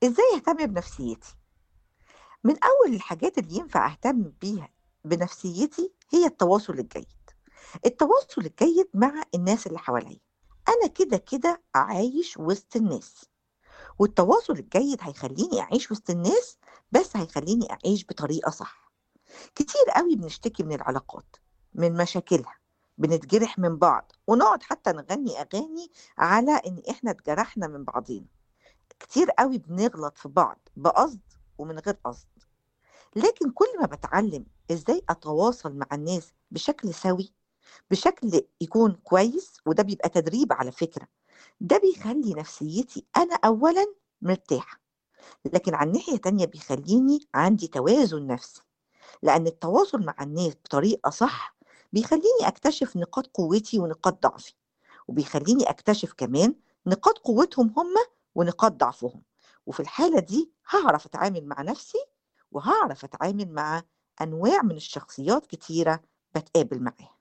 إزاي أهتم بنفسيتي؟ من أول الحاجات اللي ينفع أهتم بيها بنفسيتي هي التواصل الجيد. التواصل الجيد مع الناس اللي حواليّا. أنا كده، كده عايش وسط الناس، والتواصل الجيد هيخلّيني أعيش وسط الناس، بس هيخلّيني أعيش بطريقة صح. كتير أوي بنشتكي من العلاقات، من مشاكلها، بنتجرح من بعض، ونقعد حتى نغني أغاني على إن إحنا اتجرحنا من بعضينا. كتير أوي بنغلط في بعض بقصد ومن غير قصد. لكن كل ما باتعلم إزاي أتواصل مع الناس بشكل سَوِي، بشكل يكون كويس، وده بيبقى تدريب على فكرة، ده بيخلّي نفسيتي أنا أولًا مرتاحة، لكن على الناحية التانية بيخلّيني عندي توازن نفسي، لأن التواصل مع الناس بطريقة صح، بيخلّيني أكتشف نقاط قوتي ونقاط ضعفي، وبيخلّيني أكتشف كمان نقاط قوتهم هم ونقاط ضعفهم، وفي الحالة دي هاعرف أتعامل مع نفسي، وهاعرف أتعامل مع أنواع من الشخصيات كتيرة باتقابل معاها.